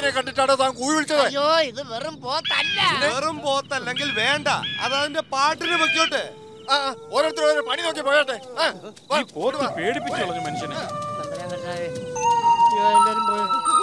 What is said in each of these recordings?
പോത്തിനെ കണ്ടിട്ടാണോ താൻ കൂവി വിളിച്ചത് അയ്യോ ഇത് വെറും പോത്തല്ല വെറും പോത്തല്ലെങ്കിൽ വേണ്ട അത് അതിന്റെ പാട്ടിന് വെക്കോട്ടെ ആ, ആ, ഓരോരുത്തരും ഓരോ പണി നോക്കി പോയട്ടെ ആ, വാ, ഈ പോത്ത് പേടിപ്പിച്ചു കളഞ്ഞു മനുഷ്യനെ തമ്പുരാൻ കർത്താവേ. അയ്യോ, എല്ലാരും പോയി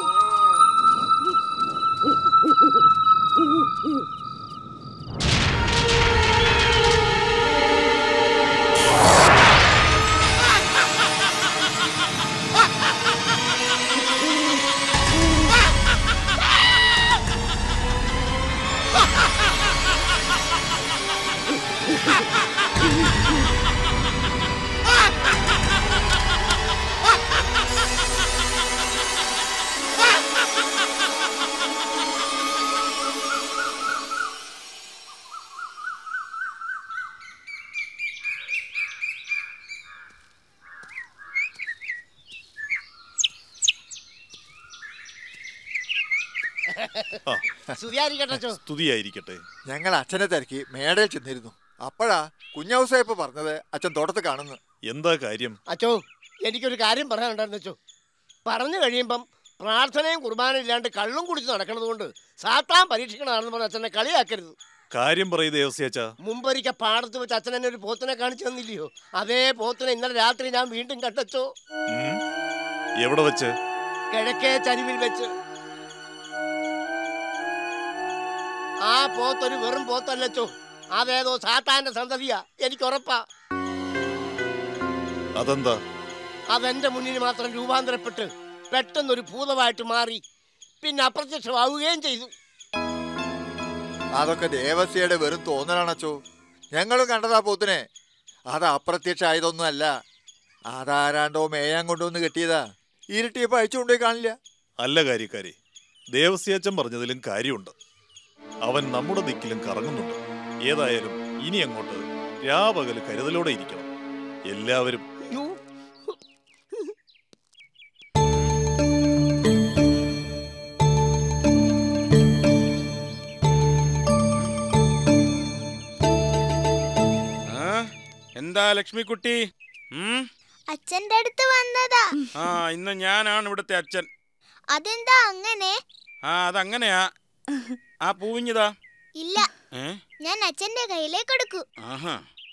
സ്തുതിയായിരിക്കട്ടെ അച്ചോ. സ്തുതിയായിരിക്കട്ടെ ഞങ്ങൾ അച്ഛനെ തിരക്കി മേടയിൽ ചെന്നിരുന്നു അപ്പോഴാ കുഞ്ഞൌസേപ്പ് പറഞ്ഞത് അച്ഛൻ തോട്ടത്ത് കാണുന്നു എന്താ കാര്യം അച്ചോ എനിക്കൊരു കാര്യം പറയാനുണ്ടായിരുന്നു അച്ചോ പറഞ്ഞു കഴിയുമ്പം പ്രാർത്ഥനയും കുർബാനയും ഇല്ലാണ്ട് കള്ളും കുടിച്ച് നടക്കണത് കൊണ്ട് സാത്താൻ പരീക്ഷിക്കണതാണെന്ന് പറഞ്ഞ അച്ഛനെ കളിയാക്കരുത് കാര്യം പറയ് ദേവസ്യാച്ച മുമ്പൊരിക്കൽ പാടത്ത് വെച്ച് അച്ഛൻ എന്നെ ഒരു പോത്തിനെ കാണിച്ചു തന്നില്ലയോ അതേ പോത്തിനെ ഇന്നലെ രാത്രി ഞാൻ വീണ്ടും കണ്ടച്ചോ എവിടെ വെച്ച് കിഴക്കേ ചരിവിൽ വെച്ച് ആ പോത്തൊരു വെറും പോത്തല്ലച്ചോ അതേതോ സാത്താന്റെ സന്തതിയാ എനിക്ക് ഉറപ്പാ അതെന്താ അതെന്റെ മുന്നിൽ മാത്രം രൂപാന്തരപ്പെട്ട് പെട്ടെന്നൊരു ഭൂതമായിട്ട് മാറി പിന്നെ അപ്രത്യക്ഷമാവുകയും ചെയ്തു അതൊക്കെ ദേവസ്യയുടെ വെറും തോന്നലാണച്ചോ ഞങ്ങളും കണ്ടതാ പോത്തിനെ അത് അപ്രത്യക്ഷ ആയതൊന്നും അല്ല അതാരാണ്ടോ മേയാൻ കൊണ്ടുവന്ന് കെട്ടിയതാ ഇരുട്ടിയപ്പോ അയച്ചു കൊണ്ടുപോയി കാണില്ല അല്ല കാര്യക്കാരെ ദേവസ്യാച്ചൻ പറഞ്ഞതിലും കാര്യമുണ്ട് അവൻ നമ്മുടെ ദിക്കിലും കറങ്ങുന്നുണ്ട് ഏതായാലും ഇനി അങ്ങോട്ട് രാപകല് കരുതലോടെ ഇരിക്കണം എല്ലാവരും യ്യോ, ആ എന്താ ലക്ഷ്മിക്കുട്ടി ഉം? അച്ഛന്റെ അടുത്ത് വന്നതാ ആ ഇന്ന് ഞാനാണ് ഇവിടുത്തെ അച്ഛൻ അതെന്താ അങ്ങനെ ആ അതങ്ങനെയാ ആ പൂവിഞ്ഞതാ ഇല്ല ഏ ഞാൻ അച്ഛന്റെ കയ്യിലേക്ക് കൊടുക്കൂ ആഹാ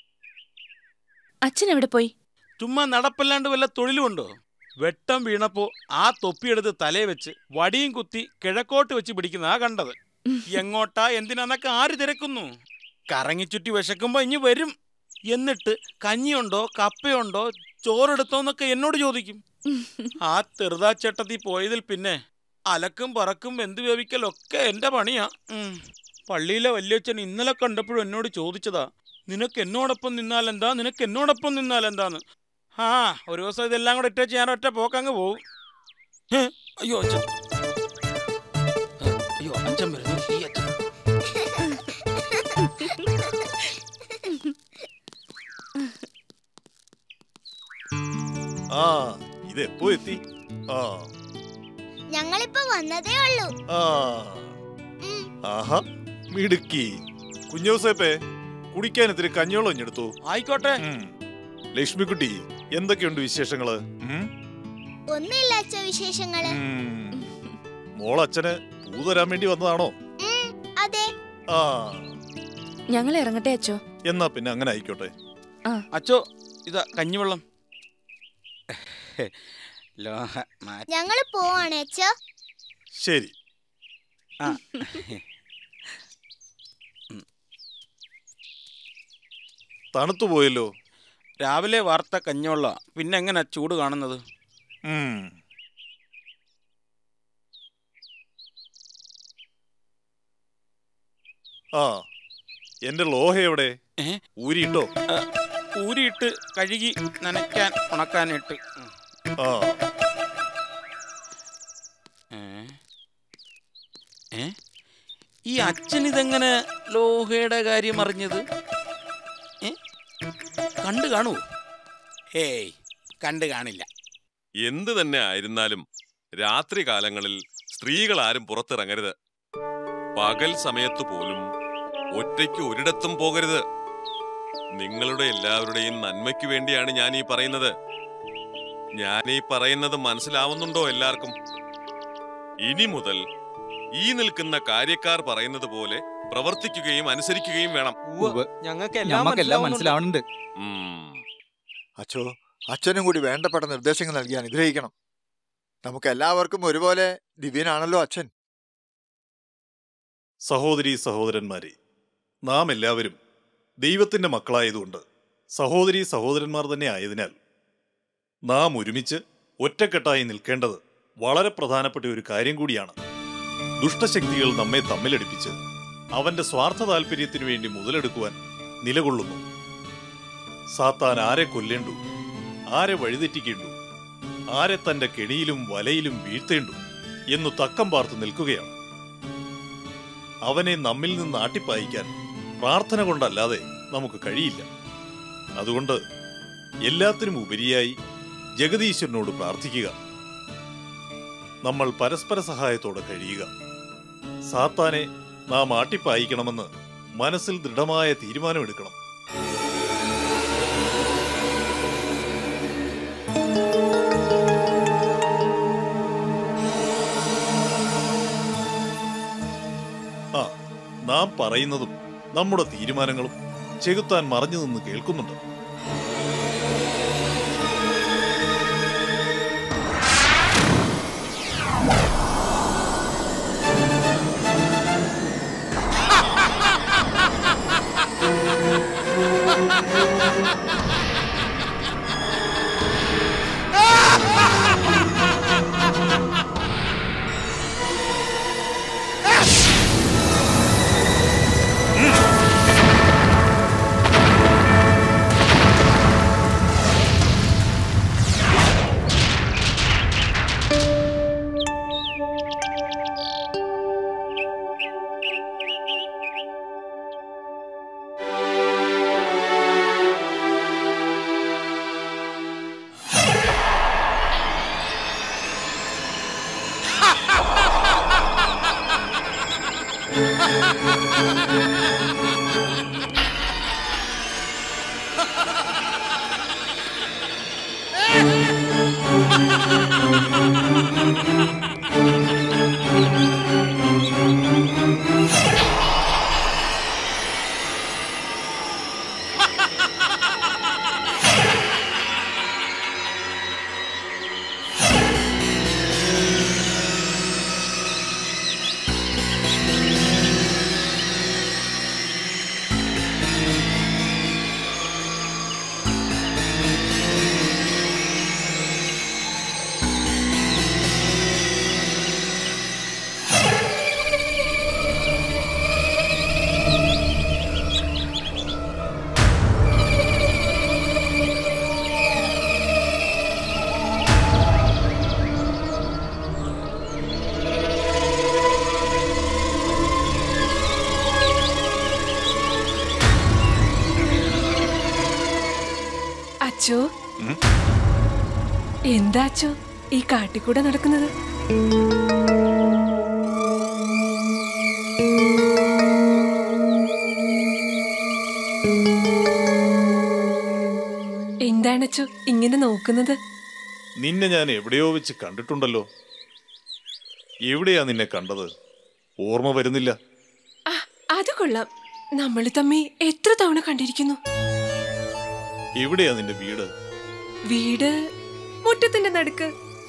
അച്ഛൻ എവിടെ പോയി ചുമ്മാ നടപ്പല്ലാണ്ട് വല്ല തൊഴിലുമുണ്ടോ വെട്ടം വീണപ്പോ ആ തൊപ്പിയെടുത്ത് തലേ വെച്ച് വടിയും കുത്തി കിഴക്കോട്ട് വെച്ച് പിടിക്കുന്നതാ കണ്ടത് എങ്ങോട്ടാ എന്തിനാന്നൊക്കെ ആര് തിരക്കുന്നു കറങ്ങിച്ചുറ്റി വിശക്കുമ്പോ ഇനി വരും എന്നിട്ട് കഞ്ഞിയുണ്ടോ കപ്പയുണ്ടോ ചോറെടുത്തോന്നൊക്കെ എന്നോട് ചോദിക്കും ആ ചെറുതാച്ചേട്ടത്തി പോയതിൽ പിന്നെ അലക്കും പറക്കും വെന്ത് വേവിക്കലൊക്കെ എന്റെ പണിയാ ഉം. പള്ളിയിലെ വല്യച്ഛൻ ഇന്നലെ കണ്ടപ്പോഴും എന്നോട് ചോദിച്ചതാ നിനക്ക് എന്നോടൊപ്പം നിന്നാലെന്താ നിനക്ക് എന്നോടൊപ്പം നിന്നാലെന്താന്ന് ആ ഒരു ദിവസം ഇതെല്ലാം കൂടെ ഇട്ടേച്ച് ഞാൻ ഒറ്റ പോക്കങ്ങ് പോവും ഹേ, അയ്യോ അച്ഛൻ ആ, അയ്യോ അച്ഛൻ വരുന്നു ഈ അച്ഛൻ ആ ഇതെപ്പോ എത്തി ആ ഞങ്ങളിപ്പോ വന്നതേ ഉള്ളൂ ആ ആഹാ മിടുക്കി കുഞ്ഞോസേപ്പേ കുടിക്കാൻ ഇത്തിരി കഞ്ഞോളം ഇഞ്ഞെടുത്തു ആയിക്കോട്ടെ ലക്ഷ്മിക്കുട്ടി എന്തൊക്കെയുണ്ട് വിശേഷങ്ങള് ഉം? ഒന്നുമില്ല അച്ഛ വിശേഷങ്ങള് ഉം. മോളച്ഛന് പൂ തരാൻ വേണ്ടി വന്നതാണോ ഉം, അതെ ആ ഞങ്ങൾ ഇറങ്ങട്ടെ അച്ചോ എന്നാ പിന്നെ അങ്ങനെ ആയിക്കോട്ടെ അച്ചോ ഇതാ കഞ്ഞിവെള്ളം ലോഹ മാ- ഞങ്ങള് പോവാണ് അച്ഛോ ശരി ആ. തണുത്തു പോയല്ലോ രാവിലെ വാർത്ത കഞ്ഞിവെള്ള പിന്നെ എങ്ങനെ ചൂട് കാണുന്നത് ഉം. ആ എന്റെ ലോഹ എവിടെ ഏ? ഊരിയിട്ടോ ആ, ഊരിയിട്ട് കഴുകി നനയ്ക്കാൻ ഉണക്കാനിട്ട് ഉം. ആ ഏ? ഏ? ഈ അച്ഛൻ ഇതെങ്ങനെ ലോഹയുടെ കാര്യം അറിഞ്ഞത് ഏ? കണ്ടു കാണൂ ഏയ് കണ്ടു കാണില്ല എന്ത് തന്നെ ആയിരുന്നാലും രാത്രി കാലങ്ങളിൽ സ്ത്രീകൾ ആരും പുറത്തിറങ്ങരുത് പകൽ സമയത്ത് പോലും ഒറ്റയ്ക്ക് ഒരിടത്തും പോകരുത് നിങ്ങളുടെ എല്ലാവരുടെയും നന്മയ്ക്ക് വേണ്ടിയാണ് ഞാൻ ഈ പറയുന്നത് ഞാൻ ഈ പറയുന്നത് മനസ്സിലാവുന്നുണ്ടോ എല്ലാവർക്കും ഇനി മുതൽ ഈ നിൽക്കുന്ന കാര്യക്കാർ പറയുന്നത് പോലെ പ്രവർത്തിക്കുകയും അനുസരിക്കുകയും വേണം ഉവ്വ്. ഞങ്ങൾക്ക് എല്ലാം ഞമ്മക്കെല്ലാം മനസ്സിലാവുന്നുണ്ട്. മനസ്സിലാവുന്നുണ്ട് ഉം. അച്ഛോ അച്ഛനും കൂടി വേണ്ടപ്പെട്ട നിർദ്ദേശങ്ങൾ നൽകി അനുഗ്രഹിക്കണം നമുക്ക് എല്ലാവർക്കും ഒരുപോലെ ദിവ്യനാണല്ലോ അച്ഛൻ സഹോദരി സഹോദരന്മാരെ നാം എല്ലാവരും ദൈവത്തിന്റെ മക്കളായതുകൊണ്ട് സഹോദരി സഹോദരന്മാർ തന്നെ ആയതിനാൽ നാം ഒരുമിച്ച് ഒറ്റക്കെട്ടായി നിൽക്കേണ്ടത് വളരെ പ്രധാനപ്പെട്ട ഒരു കാര്യം കൂടിയാണ് ദുഷ്ടശക്തികൾ നമ്മെ തമ്മിലടിപ്പിച്ച് അവന്റെ സ്വാർത്ഥ താല്പര്യത്തിനു വേണ്ടി മുതലെടുക്കുവാൻ നിലകൊള്ളുന്നു സാത്താൻ ആരെ കൊല്ലേണ്ടു ആരെ വഴിതെറ്റിക്കേണ്ടു ആരെ തന്റെ കെണിയിലും വലയിലും വീഴ്ത്തേണ്ടു എന്നു തക്കം പാർത്ത് നിൽക്കുകയാണ് അവനെ നമ്മിൽ നിന്ന് ആട്ടിപ്പായിക്കാൻ പ്രാർത്ഥന കൊണ്ടല്ലാതെ നമുക്ക് കഴിയില്ല അതുകൊണ്ട് എല്ലാത്തിനും ഉപരിയായി ജഗദീശ്വരനോട് പ്രാർത്ഥിക്കുക നമ്മൾ പരസ്പര സഹായത്തോടെ കഴിയുക സാത്താനെ നാം ആട്ടിപ്പായിക്കണമെന്ന് മനസ്സിൽ ദൃഢമായ തീരുമാനമെടുക്കണം ആ നാം പറയുന്നതും നമ്മുടെ തീരുമാനങ്ങളും ചെകുത്താൻ മറഞ്ഞു നിന്ന് കേൾക്കുന്നുണ്ട് അച്ചോ ഉം? എന്താ അച്ചോ ഈ കാട്ടിക്കൂടെ നടക്കുന്നത് എന്താണച്ചോ ഇങ്ങനെ നോക്കുന്നത് നിന്നെ ഞാൻ എവിടെയോ വെച്ച് കണ്ടിട്ടുണ്ടല്ലോ എവിടെയാ നിന്നെ കണ്ടത് ഓർമ്മ വരുന്നില്ല ആ അത് കൊള്ളാം നമ്മൾ തമ്മി എത്ര തവണ കണ്ടിരിക്കുന്നു എവിടെയാ നിന്റെ വീട് വീട് മുറ്റത്തിന്റെ നടുക്ക്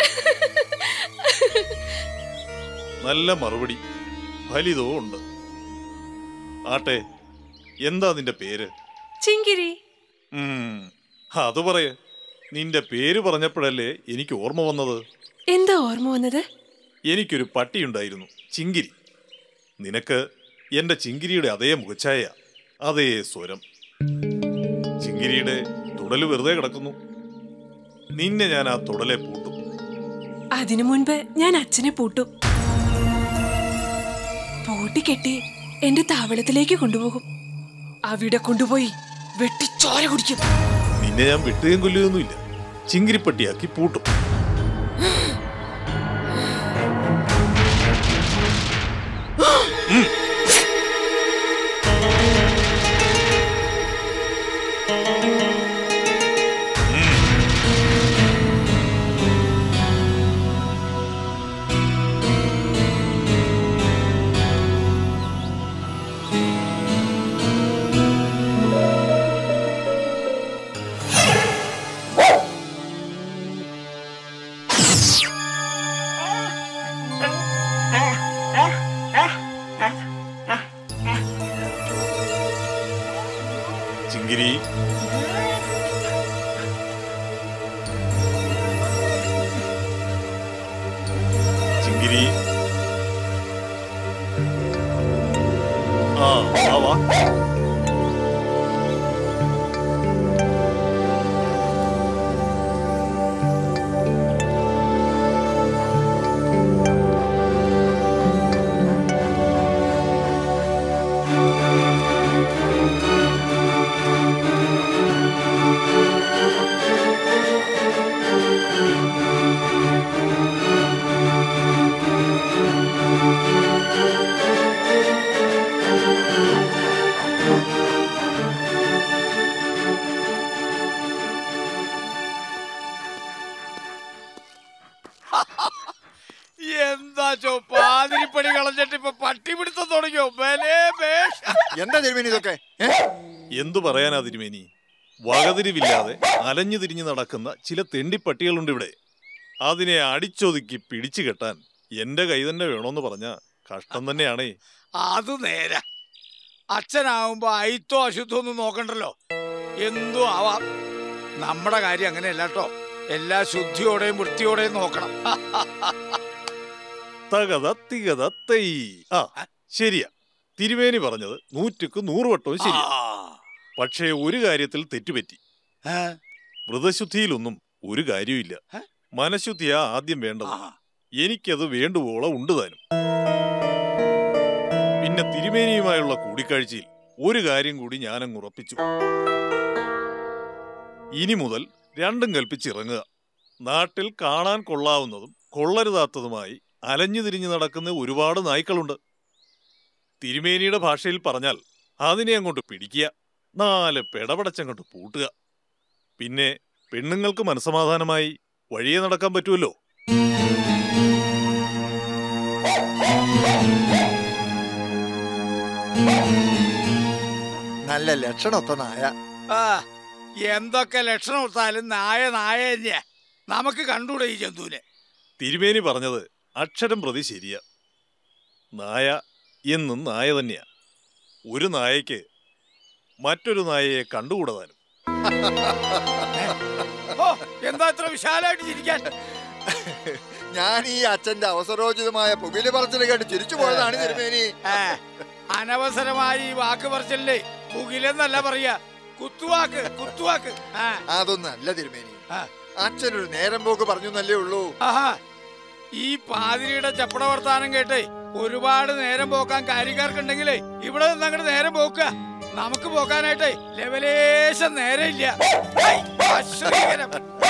നല്ല മറുപടി ഫലിതോ ഉണ്ട് ആട്ടെ എന്താ നിന്റെ പേര് ചിങ്കിരി ഉം, അത് പറയ നിന്റെ പേര് പറഞ്ഞപ്പോഴല്ലേ എനിക്ക് ഓർമ്മ വന്നത് എന്താ ഓർമ്മ വന്നത് എനിക്കൊരു പട്ടിയുണ്ടായിരുന്നു ചിങ്കിരി നിനക്ക് എന്റെ ചിങ്കിരിയുടെ അതേ മുഖച്ഛായ അതേ സ്വരം ചിങ്കിരിയുടെ തുടല് വെറുതെ കിടക്കുന്നു നിന്നെ ഞാൻ ആ തുടലെ പൂട്ടും അതിനു മുൻപ് ഞാൻ അച്ഛനെ പൂട്ടും പൂട്ടിക്കെട്ടി എന്റെ താവളത്തിലേക്ക് കൊണ്ടുപോകും അവിടെ കൊണ്ടുപോയി വെട്ടിച്ചോര കുടിക്കും നിന്നെ ഞാൻ വെട്ടുകയും കൊല്ലുകയൊന്നുമില്ല ചിങ്കിരിപ്പട്ടിയാക്കി പൂട്ടും വാ എന്താ ചോ പാതിരിപ്പണി കളഞ്ഞിട്ട് ഇപ്പൊ പട്ടി പിടുത്തം തുടങ്ങിയോ ബലേ ബേഷ് എന്താ തിരുമേനി ഇതൊക്കെ ഏ? എന്തു പറയാനാ തിരുമേനി വകതിരിവില്ലാതെ അലഞ്ഞു തിരിഞ്ഞു നടക്കുന്ന ചില തെണ്ടിപ്പട്ടികളുണ്ട് ഇവിടെ അതിനെ അടിച്ചൊതുക്കി പിടിച്ചു കെട്ടാൻ എന്റെ കൈ തന്നെ വേണോന്ന് പറഞ്ഞ കഷ്ടം തന്നെയാണേ അത് നേരാ അച്ഛനാവുമ്പോ അയിത്തോ അശുദ്ധോ ഒന്നും നോക്കണ്ടല്ലോ എന്തോ ആവാം നമ്മുടെ കാര്യം അങ്ങനെയല്ല കേട്ടോ എല്ലാ ശുദ്ധിയോടെയും വൃത്തിയോടെയും നോക്കണം തകത തികത തൈ ആ ശരിയാ തിരുമേനി പറഞ്ഞത് നൂറ്റുക്ക് നൂറ് വട്ടവും ശരി ആ. പക്ഷേ ഒരു കാര്യത്തിൽ തെറ്റുപറ്റി ഏ? വ്രതശുദ്ധിയിലൊന്നും ഒരു കാര്യമില്ല ഏ? മനഃശുദ്ധിയാ ആദ്യം വേണ്ടത് ആ. എനിക്കത് വേണ്ടുവോളം ഉണ്ട് താനും പിന്നെ തിരുമേനിയുമായുള്ള കൂടിക്കാഴ്ചയിൽ ഒരു കാര്യം കൂടി ഞാനങ്ങ് ഉറപ്പിച്ചു ഇനി മുതൽ രണ്ടും കൽപ്പിച്ചിറങ്ങുക നാട്ടിൽ കാണാൻ കൊള്ളാവുന്നതും കൊള്ളരുതാത്തതുമായി അലഞ്ഞു തിരിഞ്ഞു നടക്കുന്ന ഒരുപാട് നായ്ക്കളുണ്ട് തിരുമേനിയുടെ ഭാഷയിൽ പറഞ്ഞാൽ അതിനെ അങ്ങോട്ട് പിടിക്കുക നാല് പെടപടച്ചങ്ങോട്ട് പൂട്ടുക പിന്നെ പെണ്ണുങ്ങൾക്ക് മനസമാധാനമായി വഴിയെ നടക്കാൻ പറ്റുമല്ലോ നല്ല ലക്ഷണമൊത്ത നായ ആ, എന്തൊക്കെ ലക്ഷണം കൊടുത്താലും നായ നായ തന്നെയാ നമുക്ക് കണ്ടൂടെ ഈ ജന്തുവിനെ തിരുമേനി പറഞ്ഞത് അക്ഷരം പ്രതി ശരിയാ നായ എന്നും നായ തന്നെയാ ഒരു നായയ്ക്ക് മറ്റൊരു നായയെ കണ്ടുകൂടാതാനും ഓ എന്താ ഇത്ര വിശാലമായിട്ട് ചിരിക്കാൻ ഞാൻ ഈ അച്ഛന്റെ അവസരോചിതമായ പുകില് പറച്ചിൽ കേട്ട് ചിരിച്ചു പോയതാണ് തിരുമേനി ഏ, അനവസരമായി ഈ വാക്ക് പറച്ചല്ലേ പുകിലെന്നല്ല പറയാ കുത്തുവാക്ക് കുത്തുവാക്ക് ആ അതൊന്നും അല്ല തിരുമേനി ആ. അച്ഛനൊരു നേരം പോക്ക് പറഞ്ഞു എന്നല്ലേ ഉള്ളൂ ആഹാ ഈ പാതിരിയുടെ ചപ്പട വർത്താനം കേട്ടേ ഒരുപാട് നേരം പോക്കാൻ കാര്യക്കാർക്കുണ്ടെങ്കിലേ ഇവിടെ നിന്ന് അങ്ങോട്ട് നേരം പോക്കുക നമുക്ക് പോക്കാനായിട്ടേ ലെവലേശം നേരം ഇല്ല ഹൈ, അശ്രീകരം.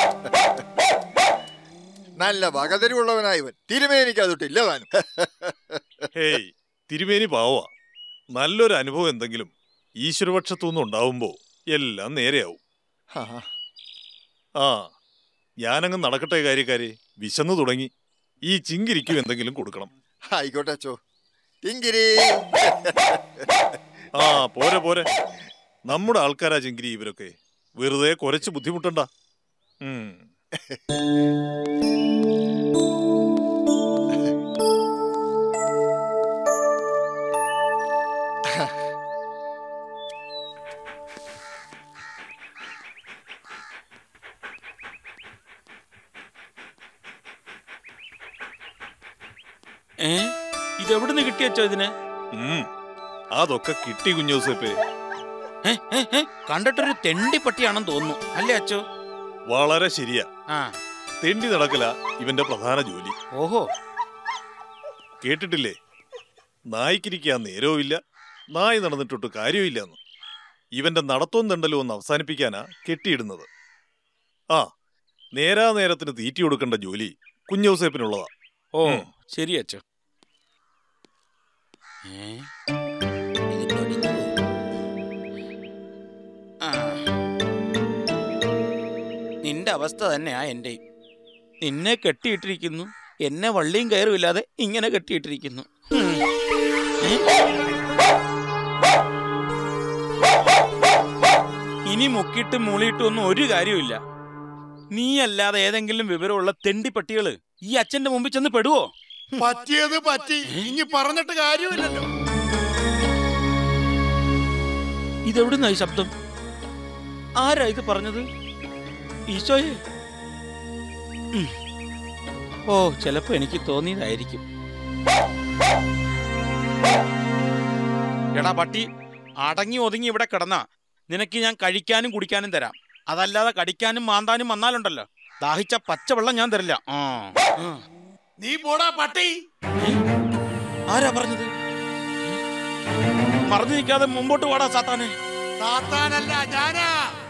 നല്ല വകതിരിവുള്ളവനായവൻ തിരുമേനിക്ക് അതൊട്ടില്ല താനും ഹേയ് തിരുമേനി പാവാ നല്ലൊരു അനുഭവം എന്തെങ്കിലും ഈശ്വരപക്ഷത്തുനിന്ന് ഉണ്ടാവുമ്പോ എല്ലാം നേരെയാവും ആ, ആ ഞാനങ്ങ് നടക്കട്ടെ കാര്യക്കാരെ വിശന്നു തുടങ്ങി ഈ ചിങ്കിരിക്കും എന്തെങ്കിലും കൊടുക്കണം ആയിക്കോട്ടെ അച്ചോ തിങ്കിരി ആ പോരെ പോരെ നമ്മുടെ ആൾക്കാരാ ചിങ്കിരി ഇവരൊക്കെ വെറുതെ കുറച്ച് ബുദ്ധിമുട്ടണ്ട ഉം. ഏ ഇതെവിടുന്ന് കിട്ടിയച്ചോ ഇതിന് ഉം. അതൊക്കെ കിട്ടി കുഞ്ഞോസേപ്പേ ഏ, ഏ, ഏ, കണ്ടിട്ടൊരു തെണ്ടി പട്ടിയാണെന്ന് തോന്നുന്നു അല്ലേ അച്ചോ വളരെ ശരിയാ ആ തെണ്ടി നടക്കല ഇവന്റെ പ്രധാന ജോലി ഓഹോ കേട്ടിട്ടില്ലേ നായ്ക്കിരിക്കാൻ നേരവുമില്ല നായ് നടന്നിട്ടൊട്ട് കാര്യമില്ലെന്ന് ഇവന്റെ നടത്തവും തണ്ടലും ഒന്ന് അവസാനിപ്പിക്കാനാ കെട്ടിയിടുന്നത് ആ നേരാ നേരത്തിന് തീറ്റി കൊടുക്കേണ്ട ജോലി കുഞ്ഞൗസേപ്പിനുള്ളതാ ഓ ഉം. ശരി അച്ചോ ഏ ഇത് പഠിച്ചു ആ നിന്റെ അവസ്ഥ തന്നെയാ എന്റെയും നിന്നെ കെട്ടിയിട്ടിരിക്കുന്നു എന്നെ വള്ളിയും കയറുമില്ലാതെ ഇങ്ങനെ കെട്ടിയിട്ടിരിക്കുന്നു ഉം. ഏ? ഇനി മുക്കിയിട്ട് മൂളിയിട്ടും ഒന്നും ഒരു കാര്യമില്ല നീ അല്ലാതെ ഏതെങ്കിലും വിവരമുള്ള തെണ്ടിപ്പട്ടികള് ഈ അച്ഛന്റെ മുമ്പിൽ ചെന്ന് പെടുവോ പറ്റിയത് പറ്റി ഇനി പറഞ്ഞിട്ട് കാര്യമില്ലല്ലോ ഇതെവിടുന്ന ഈ ശബ്ദം ആരാ ഇത് പറഞ്ഞത് ഈശോയെ ഉം. ഓ ചിലപ്പോ എനിക്ക് തോന്നിയതായിരിക്കും എടാ പട്ടി അടങ്ങി ഒതുങ്ങി ഇവിടെ കിടന്നാ നിനക്ക് ഞാൻ കഴിക്കാനും കുടിക്കാനും തരാം അതല്ലാതെ കടിക്കാനും മാന്താനും വന്നാലുണ്ടല്ലോ ദാഹിച്ച പച്ചവെള്ളം ഞാൻ തരില്ല ആ ആ. നീ പോടാ പട്ടി ആരാ പറഞ്ഞത് മറന്നു നിൽക്കാതെ മുമ്പോട്ട് പോടാ സാത്താനെ താത്താനല്ല ഞാനാ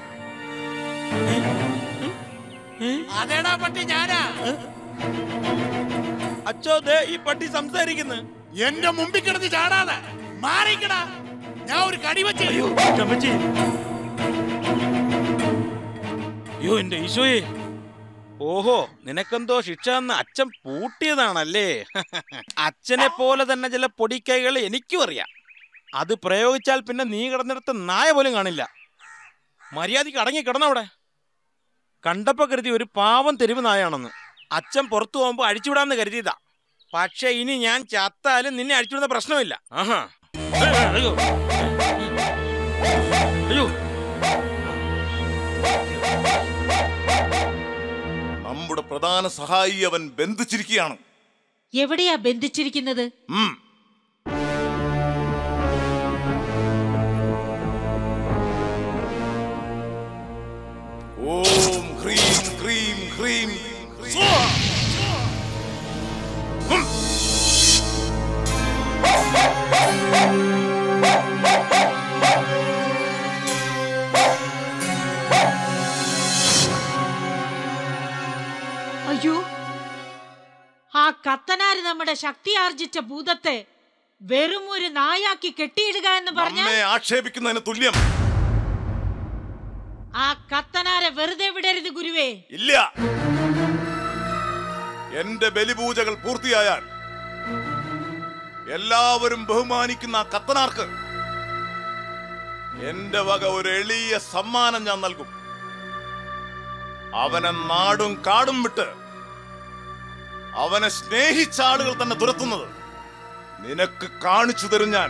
അതേടാ പട്ടി ഞാനാ അച്ചോ ദേ ഈ പട്ടി സംസാരിക്കുന്നു എന്റെ മുമ്പിൽ കിടന്ന് ചാടാതെ മാറിക്കടാ ഞാൻ ഒരു കടി വെച്ച് ചമ്മച്ചി അയ്യോ എന്റെ ഈശോയെ ഓഹോ നിനക്കെന്തോ ശിക്ഷ എന്ന് അച്ഛൻ പൂട്ടിയതാണല്ലേ അച്ഛനെ പോലെ തന്നെ ചില പൊടിക്കൈകൾ എനിക്കും അറിയാം അത് പ്രയോഗിച്ചാൽ പിന്നെ നീ കിടന്നിടത്ത് നായ പോലും കാണില്ല മര്യാദയ്ക്ക് അടങ്ങി കിടന്നവിടെ കണ്ടപ്പോ കരുതി ഒരു പാവം തെരുവ് നായാണെന്ന് അച്ഛൻ പുറത്തു പോകുമ്പോ അഴിച്ചുവിടാന്ന് കരുതിയതാ പക്ഷെ ഇനി ഞാൻ ചത്താലും നിന്നെ അഴിച്ചുവിടുന്ന പ്രശ്നമില്ല ആഹാ അയ്യോ അയ്യോ നമ്മുടെ പ്രധാന സഹായി അവൻ ബന്ധിച്ചിരിക്കുകയാണ് എവിടെയാ ബന്ധിച്ചിരിക്കുന്നത് ഉം. ഓം ഹ്രീം ഹ്രീം ഹ്രീം സ്വാഹ. ഹും. അയ്യോ ആ കത്തനാര് നമ്മുടെ ശക്തി ആർജിച്ച ഭൂതത്തെ വെറും ഒരു നായാക്കി കെട്ടിയിടുക എന്ന് പറഞ്ഞാൽ നമ്മെ ആക്ഷേപിക്കുന്നതിന് തുല്യം ആ കത്തനാരെ വെറുതെ വിടരുത് ഗുരുവേ ഇല്ല എന്റെ ബലിപൂജകൾ പൂർത്തിയായാൽ എല്ലാവരും ബഹുമാനിക്കുന്ന ആ കത്തനാർക്ക് എന്റെ വക ഒരു എളിയ സമ്മാനം ഞാൻ നൽകും അവനെ നാടും കാടും വിട്ട് അവനെ സ്നേഹിച്ച ആളുകൾ തന്നെ തുരത്തുന്നത് നിനക്ക് കാണിച്ചു തരും ഞാൻ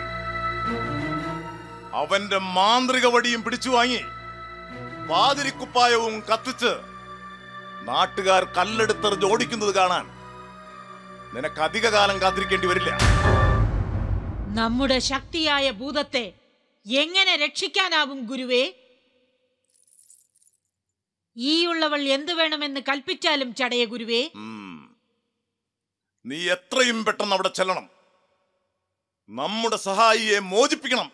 അവന്റെ മാന്ത്രിക വടിയും പിടിച്ചു വാങ്ങി പാതിരിക്കുപ്പായവും കത്തിച്ച് നാട്ടുകാർ കല്ലെടുത്തെറിഞ്ഞ് ഓടിക്കുന്നത് കാണാൻ നിനക്ക് അധിക കാലം കാത്തിരിക്കേണ്ടി വരില്ല നമ്മുടെ ശക്തിയായ ഭൂതത്തെ എങ്ങനെ രക്ഷിക്കാനാവും ഗുരുവേ ഈയുള്ളവൾ എന്തു വേണമെന്ന് കൽപ്പിച്ചാലും ചടയ ഗുരുവേ ഉം. നീ എത്രയും പെട്ടെന്ന് അവിടെ ചെല്ലണം നമ്മുടെ സഹായിയെ മോചിപ്പിക്കണം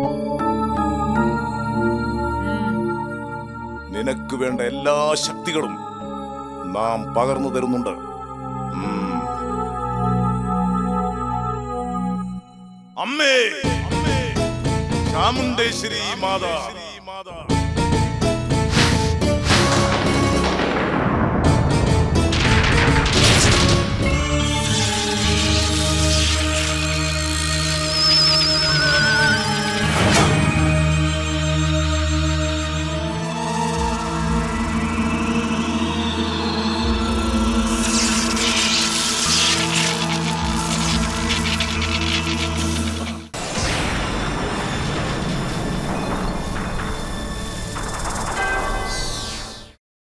നിനക്ക് വേണ്ട എല്ലാ ശക്തികളും നാം പകർന്നു തരുന്നുണ്ട് ഉം. അമ്മേ ചാമുണ്ടേശ്വരി മാതാ